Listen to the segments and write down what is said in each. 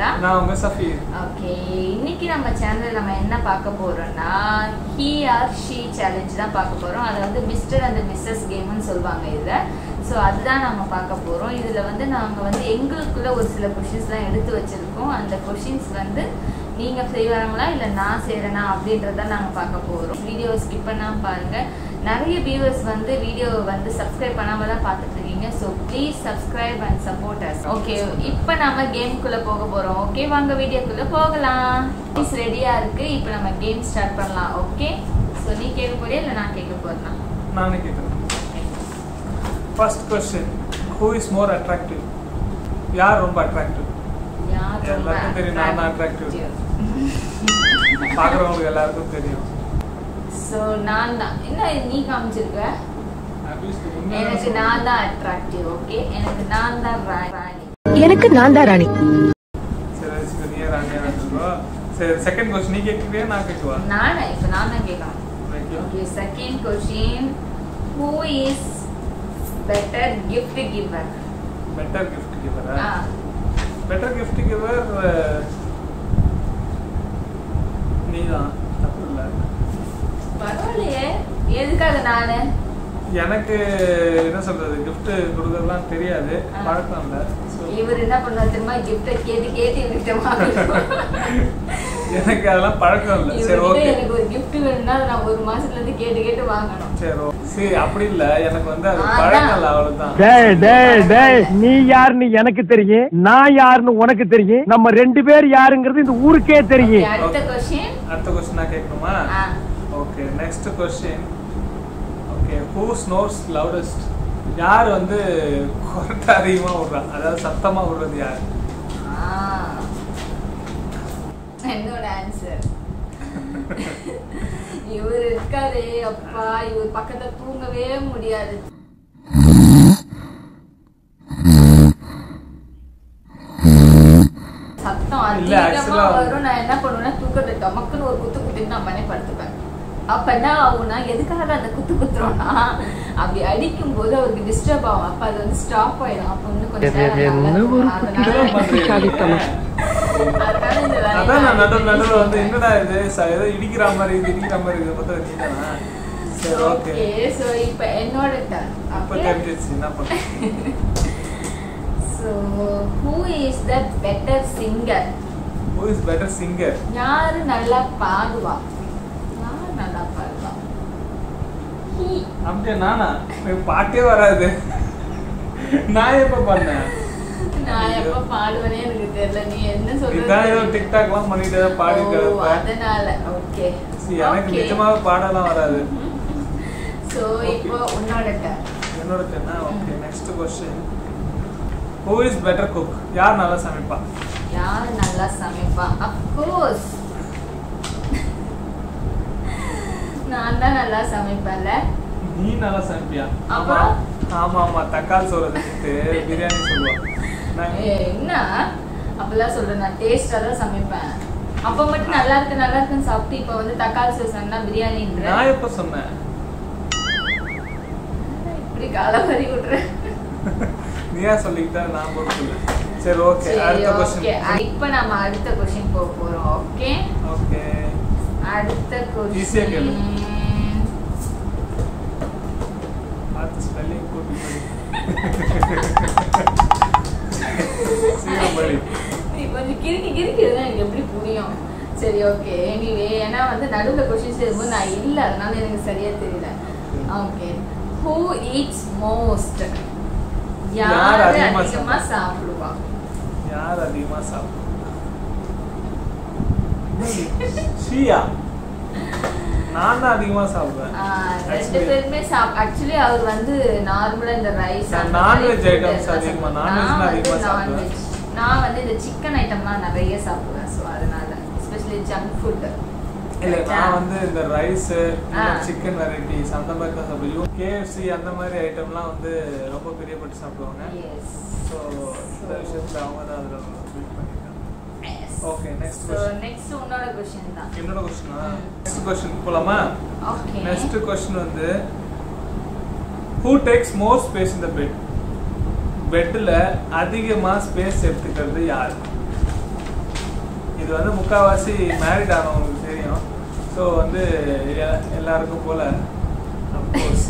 சஃபியோரா நான் உங்க சஃபி ஓகே இன்னைக்கு நம்ம சேனல்ல நம்ம என்ன பார்க்க போறோம்னா ஹீ ஆர் ஷீ சேலஞ்ச் தான் பார்க்க போறோம் அது வந்து மிஸ்டர் அண்ட் மிஸ்ஸஸ் கேம்னு சொல்லுவாங்க இதுல ஸோ அதுதான் நம்ம பார்க்க போறோம் இதுல வந்து நாங்க வந்து எங்களுக்குள்ள ஒரு சில கொஷின்ஸ் தான் எடுத்து வச்சிருக்கோம் அந்த கொஷின்ஸ் வந்து நீங்க செய்வாங்களா இல்ல நான் செய்யறேனா அப்படின்றத நாங்க பார்க்க போறோம் வீடியோ ஸ்கிப் பண்ணாம பாருங்க நிறைய வியூவர்ஸ் வந்து வீடியோ வந்து சப்ஸ்கிரைப் பண்ணாம தான் பார்த்துட்டு இருக்கீங்க so please subscribe and support us okay இப்போ நம்ம கேம்குள்ள போக போறோம் ஓகே வாங்க வீடியோக்குள்ள போகலாம் ப்ளீஸ் ரெடியா இருக்கு இப்போ நம்ம கேம் ஸ்டார்ட் பண்ணலாம் ஓகே ஸோ நீ கேட்க போறியா இல்லை நான் கேட்க போறேனா நானே கேட்குறேன் first question who is more attractive யார் ரொம்ப அட்ராக்டிவ் யார் ரொம்ப எல்லாருக்கும் தெரியும் நான் தான் attractive. attractive? பார்க்குறவங்களுக்கு எல்லாருக்கும் தெரியும் ஸோ நான் தான் என்ன நீ காமிச்சிருக்க Obviously, உண்மையா எனக்கு சொல்றேன். நான் தான் அட்ராக்டிவ் ஓகே எனக்கு நான் தான் ரா- ராணி எனக்கு நான் தான் ராணி சரி வச்சுக்கோ, நீயே ராணியா வச்சுக்கோ. சரி செகண்ட் கொஸ்டின் நீ கேட்குறியா நான் கேட்குவா நானே இப்போ நான் தான் கேட்கணும் Okay, second question. Who is better gift giver? Better gift கிவரா Ah, பெட்டர் கிஃப்ட் கிவர் நீதான் தப்பு இல்லை பரவாயில்லையே எதுக்காக நானு எனக்கு என்ன சொல்றது gift கொடுக்கறதுலாம் தெரியாது ஆ. பழக்கம் இல்லை So, இவர் என்ன பண்ணா தெரியுமா கிஃப்ட கேட்டு கேட்டு இவர்கிட்ட வாங்கணும். எனக்கு அதெல்லாம் பழக்கம் இல்லை சரி இவர்கிட்ட ஓகே எனக்கு ஒரு gift வேணும்னா அதை நான் ஒரு மாசத்துல இருந்து கேட்டு கேட்டு வாங்கணும் சரி ஓ- சரி அப்படி இல்ல எனக்கு வந்து அது அதான். பழக்கம் இல்லை அவ்வளவுதான் டேய் டேய் டேய் நீ யாருன்னு எனக்கு தெரியும் நான் யாருன்னு உனக்கு தெரியும் நம்ம ரெண்டு பேர் யாருங்கிறது இந்த ஊருக்கே Okay, தெரியும் அடுத்த Okay. கொஸ்டின் அடுத்த கொஸ்டின் நான் கேட்கணுமா okay next question okay who snores loudest யார் வந்து குரட்டை அதிகமா விடுறா அதாவது சத்தமா விடுறது யார் என்னோட ஆன்சர் இவர் இருக்காரு அப்பா இவர் பக்கத்துல தூங்கவே முடியாது சத்தம் இல்ல, அதிகமா actually அவ- வரும் நான் என்ன பண்ணுவேன்னா தூக்கத்தை டமக்குன்னு ஒரு குத்து குத்திட்டு நான் பண்ணி படுத்துப்பேன் அப்ப என்ன ஆகும்னா எதுக்காக அந்த குத்து குத்துறோம்னா அப்படி அடிக்கும் போது அவருக்கு டிஸ்டர்ப் ஆகும் அப்ப அது வந்து ஸ்டாப் ஆயிடும் அப்ப இன்னும் கொஞ்சம் நேரம் என்ன நல்லா ஒரு இருக்கும். இதெல்லாம் அதனால பண்றீங்க. அதனால இந்த வேலையை அதான் நான் நான் நடுவில் நடுவில் வந்து என்னடா இது ச- ஏதோ இடிக்கிற மாதிரி இது இடிக்கிற மாதிரி இது பார்த்தா நீதானா சரி ஓகே ஓகே சோ இப்போ என்னோட டர்ன் இப்போ ஓகே தெரிஞ்சிருச்சு என்ன பண்ணுறது so who is the better singer who is better singer யாரு நல்லா பாடுவா யாரு நல்லா பாடுவா He. அப்படியே நானா எனக்கு பாட்டே வராது நான் எப்போ பண்ணேன் நான் எப்ப பாடுவேனே எனக்கு தெரியல நீ என்ன இதான் ஏதோ சொல்றது டிக்டாக்லாம் பண்ணிட்டு ஏதோ பாடிட்டு ஓ, இருப்ப. அதனால ஓகே See, எனக்கு நிஜமாவே பாடலாம் வராது சோ இப்போ உன்னோட டர்ன் என்னோட என்ன okay next question who is better cook யார் நல்லா சமைப்பா யாரு நல்லா சமைப்பா அப்கோர்ஸ் நான் தான் நல்லா சமைப்பேன்ல நீ நல்லா சமைப்பியா ஆமா அப்புறம்? ஆமா ஆமா தக்காளி சோறு வச்சுட்டு பிரியாணி சொல்லுவா நான் ஏய், என்ன அப்பெல்லாம் சொல்றேன் நான் டேஸ்டா தான் சமைப்பேன் அப்ப மட்டும் நல்லா இருக்கு நல்லா இருக்குன்னு சாப்பிட்டு இப்ப வந்து தக்காளி சோசன்னா பிரியாணின்ற நான் எப்ப சொன்னேன் இப்படி காலவரி விடுறேன் நீயா சொல்லிக்கிட்டா நான் பொறுப்பு சரி ஓகே சரி அடுத்த ஓகே கொஸ்டின் இப்ப நம்ம அடுத்த கொஸ்டின் போக போறோம் ஓகே ஓகே அடுத்த Easy-ஆ கேளு. கொஸ்டின் பார்த்து ஸ்பெல்லிங் கூட்டி சீக்கிரம் படி நீ கொஞ்சம் கிறுக்கி கிறுக்கி இருந்தா எனக்கு எப்படி புரியும் சரி ஓகே எனிவே ஏன்னா வந்து நடுவில் கொஸ்டின்ஸ் இருக்கும்போது நான் இல்லை அதனால எனக்கு சரியா தெரியல ஓகே ஹூ ஈட்ஸ் மோஸ்ட் யார் யார் அதிகமா அதிகமா சாப்பிடுவா யார் அதிகமா சாப்பிடுவா ஷியா நான் தான் அதிகமா சாப்பிடுவேன் ஆஹ் ரெண்டு Actually- பேருமே சாப் ஆக்சுவலி அவர் வந்து நார்மலா இந்த ரைஸ் நான் non-veg items அதிகமா, non-veg தான் அதிகமா சாப்பிடுவேன். நான் வந்து இந்த சிக்கன் ஐட்டம்லாம் நிறைய சாப்பிடுவேன் ஸோ அதனால எஸ்பெஷலி ஜங்க் ஃபுட் இல்ல நான் வந்து இந்த ரைஸ் ஆ. சிக்கன் வெரைட்டிஸ் அந்த மாதிரி தான் சாப்பிடுவோம் கேஎஃப்சி அந்த மாதிரி ஐட்டம்லாம் வந்து ரொம்ப பிரியப்பட்டு சாப்பிடுவாங்க எஸ் ஸோ இந்த விஷயத்துல அவங்க தான் அதில் பில்ட் பண்ணிருக்காங்க Okay, next so question. Next உன்னோட கொஸ்டின் தான் என்னோட கொஸ்டினா ம். நெக்ஸ்ட் கொஸ்டின் போலாமா ஓகே நெக்ஸ்ட் கொஸ்டின் வந்து who takes more space in the bed பெட்டில் அதிகமாக ஸ்பேஸ் எடுத்துக்கிறது யார் இது வந்து முக்காவாசி மேரிட் ஆனவங்களுக்கு தெரியும் ஸோ வந்து எ- எல்லாருக்கும் போல அப்கோர்ஸ்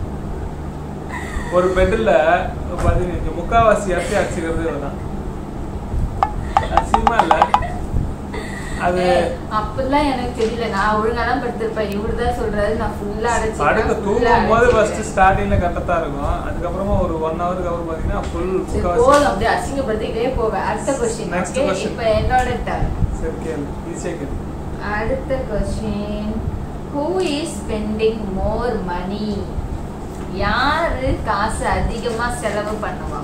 ஒரு பெட்டில் பார்த்தீங்கன்னா முக்காவாசி அரிசி அடிச்சுக்கிறது இவதான் அசியமா இல்லை அது அப்படிலாம் எனக்கு தெரியல நான் ஒழுங்கா தான் படுத்திருப்பேன் இவரு தான் சொல்றாரு நான் ஃபுல்லா அடைச்சு படுக்க தூங்கும் போது ஃபர்ஸ்ட் ஸ்டார்டிங்ல கரெக்டாக தான் இருக்கும் அதுக்கப்புறமா ஒரு ஒன் ஹவருக்கு அப்புறம் பார்த்தீங்கன்னா ஃபுல் முக்காவாசி போதும் அப்படியே அசிங்கப்படுத்திக்கிட்டே போவேன் அடுத்த கொஸ்டின் Next ஓகே question. இப்போ என்னோட டர்ன் சரி கேளு ஈஸியாக கேளு அடுத்த question who is spending more money யாரு காசு அதிகமா செலவு பண்ணுவா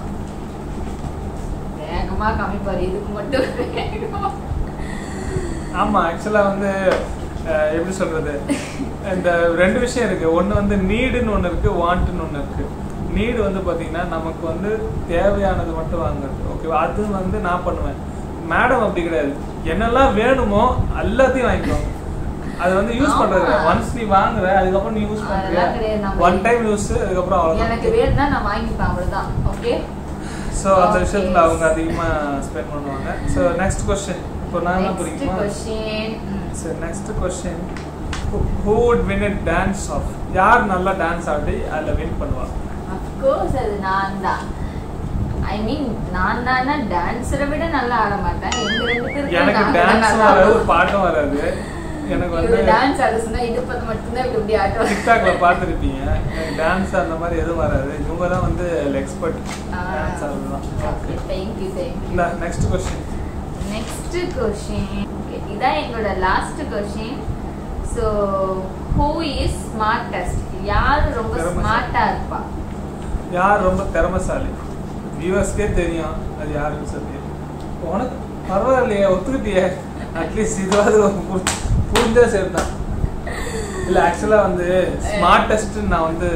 வேகமா காமிப்பாரு இதுக்கு மட்டும் வேகமா. ஆமா ஆக்சுவலா வந்து அஹ், எப்படி சொல்றது இந்த ரெண்டு விஷயம் இருக்கு ஒன்னு வந்து நீடுன்னு ஒன்னு இருக்கு வாண்ட்னு ஒன்னு இருக்கு நீடு வந்து பாத்தீங்கன்னா நமக்கு வந்து தேவையானது மட்டும் வாங்குறது ஓகேவா அது வந்து நான் பண்ணுவேன் மேடம் அப்படி கிடையாது என்னெல்லாம் வேணுமோ எல்லாத்தையும் வாங்கிக்குவாங்க அது வந்து யூஸ் பண்றது ஆமா. ஒன்ஸ் நீ வாங்குற அதுக்கப்புறம் நீ யூஸ் அதெல்லாம் கிடையாது, பண்ற நம்ம ஒன் டைம் யூஸ் அதுக்கப்புறம் எனக்கு அவ்வளவுதான் வேணும்னா நான் வாங்கிப்பேன் அவ்வளவுதான் ஓகே ஸோ அந்த Okay. விஷயத்துல அவங்க அதிகமா ஸ்பெண்ட் பண்ணுவாங்க ஸோ நெக்ஸ்ட் கொஸ்டின் இப்போ நான் தான் நெக்ஸ்ட் புரியுமா question So next question who would win a dance off யார் நல்லா டான்ஸ் ஆடி அதில் வின் பண்ணுவா அஃப்கோர்ஸ் அது நான் தான் ஐ மீன் நான் தானே டான்ஸரை விட நல்லா ஆட மாட்டேன் எங்க ரெண்டு பேருக்கும் எனக்கு நாங்க தான் டான்ஸ் நல்லா வராது ஆடுவோம். பாட்டும் வராது எனக்கு வந்து இவரு டான்ஸ் ஆட சொன்னா இடுப்பது மட்டும்தான் இப்படி இப்படி ஆட்டுவாங்க டிக்டாக்ல பார்த்துருப்பீங்க எனக்கு டான்ஸ் அந்த மாதிரி எதுவும் வராது இவங்க தான் வந்து எக்ஸ்பர்ட் டான்ஸ் ஆடுறதுதான் ஓகே ஓகே தேங்க்யூ தேங்க்யூ இந்த next question next question okay இதான் எங்களோட last question so who is smartest யார் ரொம்ப திறமைசாலி. ஸ்மார்ட்டா இருப்பா யார் ரொம்ப திறமைசாலி வியூவர்ஸ்க்கே தெரியும் அது யாருன்னு சொல்லி உனக்கு பரவாயில்லையே ஒத்துக்கிட்டியே அட்லீஸ்ட் இதுவாது புரி- புரிஞ்சா சேர்த்தான் இல்லை ஆக்சுவலாக வந்து ஸ்மார்ட்டஸ்ட் நான் வந்து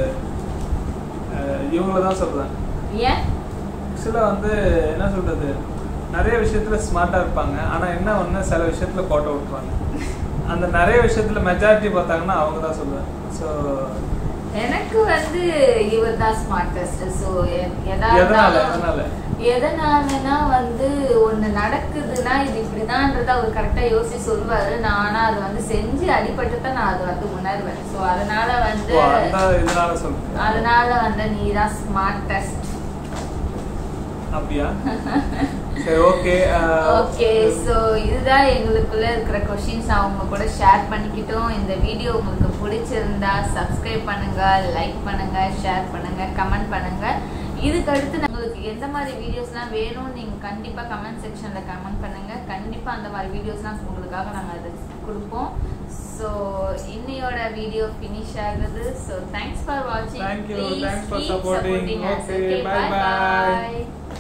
அஹ், இவங்கள தான் சொல்கிறேன் ஏன் ஆக்சுவலாக வந்து என்ன சொல்கிறது நிறைய விஷயத்தில் ஸ்மார்ட்டாக இருப்பாங்க ஆனால் என்ன ஒன்று சில விஷயத்தில் கோட்டை விட்டுருவாங்க அந்த நிறைய விஷயத்தில் மெஜாரிட்டி பார்த்தாங்கன்னா அவங்க தான் சொல்லுவேன் ஸோ எனக்கு வந்து இவர் தான் ஸ்மார்ட்டஸ்ட் ஸோ எதனால எதாவது எதனால எதனாலனா வந்து ஒண்ணு நடக்குதுன்னா இது இப்படிதான்றத அவர் கரெக்டா யோசிச்சு சொல்லுவாரு நான் ஆனா அது வந்து செஞ்சு அடிபட்டு தான் நான் அதை வந்து உணர்வேன் ஸோ அதனால வந்து ஓ அந்த இதனால சொல்லுங்க அதனால வந்து நீ தான் ஸ்மார்ட்டஸ்ட் அப்படியா சரி ஓகே ஓகே ஸோ இதுதான் எங்களுக்குள்ள இருக்கிற கொஷின்ஸ் அவங்க கூட ஷேர் பண்ணிக்கிட்டோம் இந்த வீடியோ உங்களுக்கு பிடிச்சிருந்தா சப்ஸ்கிரைப் பண்ணுங்க லைக் பண்ணுங்க ஷேர் பண்ணுங்க கமெண்ட் பண்ணுங்க இதுக்கு அடுத்து உங்களுக்கு எந்த மாதிரி வீடியோஸ்லாம் வேணும்னு நீங்கள் கண்டிப்பாக கமெண்ட் செக்ஷனில் கமெண்ட் பண்ணுங்க கண்டிப்பாக அந்த மாதிரி வீடியோஸ்லாம் உங்களுக்காக நாங்கள் அது கொடுப்போம் ஸோ இன்னையோட வீடியோ ஃபினிஷ் ஆகுது ஸோ தேங்க்ஸ் ஃபார் வாட்சிங் Thank you. Thanks for supporting. Okay, bye bye. bye